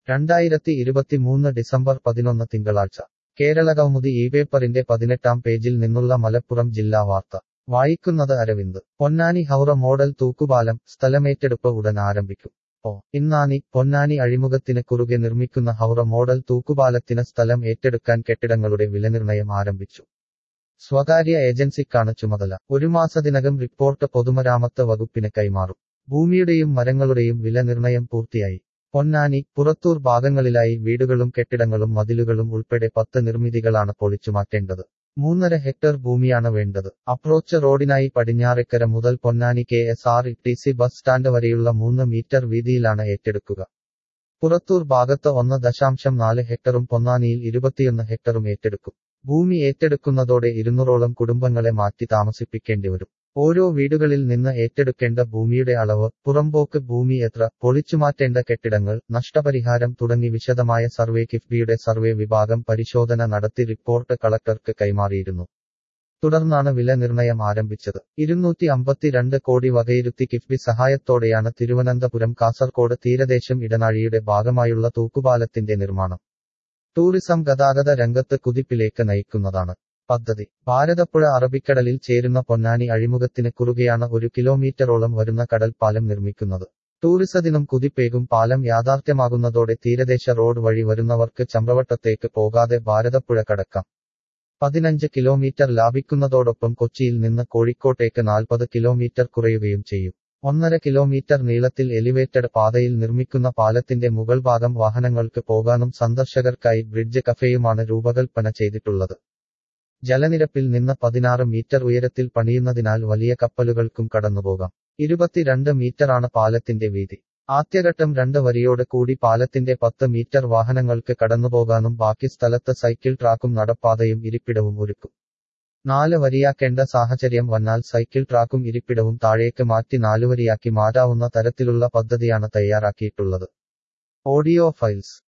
രണ്ടായിരത്തി ഇരുപത്തിമൂന്ന് ഡിസംബർ പതിനൊന്ന് തിങ്കളാഴ്ച കേരളകൗമുദി ഈ പേപ്പറിന്റെ പതിനെട്ടാം പേജിൽ നിന്നുള്ള മലപ്പുറം ജില്ലാ വാർത്ത വായിക്കുന്നത് അരവിന്ദ് പൊന്നാനി ഹൗറ മോഡൽ തൂക്കുപാലം സ്ഥലമേറ്റെടുപ്പ് ഉടൻ ആരംഭിക്കും ഓ ഇന്നാനി പൊന്നാനി അഴിമുഖത്തിന് കുറുകെ നിർമ്മിക്കുന്ന ഹൗറ മോഡൽ തൂക്കുപാലത്തിന് സ്ഥലം ഏറ്റെടുക്കാൻ കെട്ടിടങ്ങളുടെ വിലനിർണയം ആരംഭിച്ചു സ്വകാര്യ ഏജൻസിക്കാണ് ചുമതല ഒരു മാസത്തിനകം റിപ്പോർട്ട് പൊതുമരാമത്ത് വകുപ്പിന് കൈമാറും ഭൂമിയുടെയും മരങ്ങളുടെയും വില നിർണയം പൂർത്തിയായി പൊന്നാനി പുറത്തൂർ ഭാഗങ്ങളിലായി വീടുകളും കെട്ടിടങ്ങളും മതിലുകളും ഉൾപ്പെടെ പത്ത് നിർമ്മിതികളാണ് പൊളിച്ചുമാറ്റേണ്ടത് മൂന്നര ഹെക്ടർ ഭൂമിയാണ് വേണ്ടത് അപ്രോച്ച് റോഡിനായി പടിഞ്ഞാറെക്കര മുതൽ Ponnani K S R T C bus stand വരെയുള്ള മൂന്ന് മീറ്റർ വീതിയിലാണ് ഏറ്റെടുക്കുക പുറത്തൂർ ഭാഗത്ത് ഒന്ന് ദശാംശം നാല് ഹെക്ടറും പൊന്നാനിയിൽ ഇരുപത്തിയൊന്ന് ഹെക്ടറും ഏറ്റെടുക്കും ഭൂമി ഏറ്റെടുക്കുന്നതോടെ ഇരുന്നൂറോളം കുടുംബങ്ങളെ മാറ്റി താമസിപ്പിക്കേണ്ടി വരും ഓരോ വീടുകളിൽ നിന്ന് ഏറ്റെടുക്കേണ്ട ഭൂമിയുടെ അളവ് പുറമ്പോക്ക് ഭൂമി എത്ര പൊളിച്ചുമാറ്റേണ്ട കെട്ടിടങ്ങൾ നഷ്ടപരിഹാരം തുടങ്ങി വിശദമായ സർവേ കിഫ്ബിയുടെ സർവേ വിഭാഗം പരിശോധന നടത്തി റിപ്പോർട്ട് കളക്ടർക്ക് കൈമാറിയിരുന്നു തുടർന്നാണ് വില നിർണയം ആരംഭിച്ചത് ഇരുന്നൂറ്റി അമ്പത്തിരണ്ട് കോടി വകയിരുത്തി കിഫ്ബി സഹായത്തോടെയാണ് തിരുവനന്തപുരം കാസർകോട് തീരദേശം ഇടനാഴിയുടെ ഭാഗമായുള്ള തൂക്കുപാലത്തിന്റെ നിർമ്മാണം ടൂറിസം ഗതാഗത രംഗത്ത് കുതിപ്പിലേക്ക് നയിക്കുന്നതാണ് പദ്ധതി ഭാരതപ്പുഴ അറബിക്കടലിൽ ചേരുന്ന പൊന്നാനി അഴിമുഖത്തിന് കുറുകെയാണ് ഒരു കിലോമീറ്ററോളം വരുന്ന കടൽപ്പാലം നിർമ്മിക്കുന്നത് ടൂറിസത്തിനും കുതിപ്പേകും പാലം യാഥാർത്ഥ്യമാകുന്നതോടെ തീരദേശ റോഡ് വഴി വരുന്നവർക്ക് ചമ്രവട്ടത്തേക്ക് പോകാതെ ഭാരതപ്പുഴ കടക്കാം പതിനഞ്ച് കിലോമീറ്റർ ലാഭിക്കുന്നതോടൊപ്പം കൊച്ചിയിൽ നിന്ന് കോഴിക്കോട്ടേക്ക് നാൽപ്പത് കിലോമീറ്റർ കുറയുകയും ചെയ്യും ഒന്നര കിലോമീറ്റർ നീളത്തിൽ എലിവേറ്റഡ് പാതയിൽ നിർമ്മിക്കുന്ന പാലത്തിന്റെ മുകൾ ഭാഗം വാഹനങ്ങൾക്ക് പോകാനും സന്ദർശകർക്കായി ബ്രിഡ്ജ് കഫേയുമാണ് രൂപകൽപ്പന ചെയ്തിട്ടുള്ളത് ജലനിരപ്പിൽ നിന്ന് പതിനാറ് മീറ്റർ ഉയരത്തിൽ പണിയുന്നതിനാൽ വലിയ കപ്പലുകൾക്കും കടന്നുപോകാം ഇരുപത്തിരണ്ട് മീറ്ററാണ് പാലത്തിന്റെ വീതി ആദ്യഘട്ടം രണ്ട് വരിയോട് കൂടി പാലത്തിന്റെ പത്ത് മീറ്റർ വാഹനങ്ങൾക്ക് കടന്നുപോകാനും ബാക്കി സ്ഥലത്ത് സൈക്കിൾ ട്രാക്കും നടപ്പാതയും ഇരിപ്പിടവും ഒരുക്കും നാല് വരിയാക്കേണ്ട സാഹചര്യം വന്നാൽ സൈക്കിൾ ട്രാക്കും ഇരിപ്പിടവും താഴേക്ക് മാറ്റി നാലുവരിയാക്കി മാറ്റാവുന്ന തരത്തിലുള്ള പദ്ധതിയാണ് തയ്യാറാക്കിയിട്ടുള്ളത് ഓഡിയോ ഫയൽസ്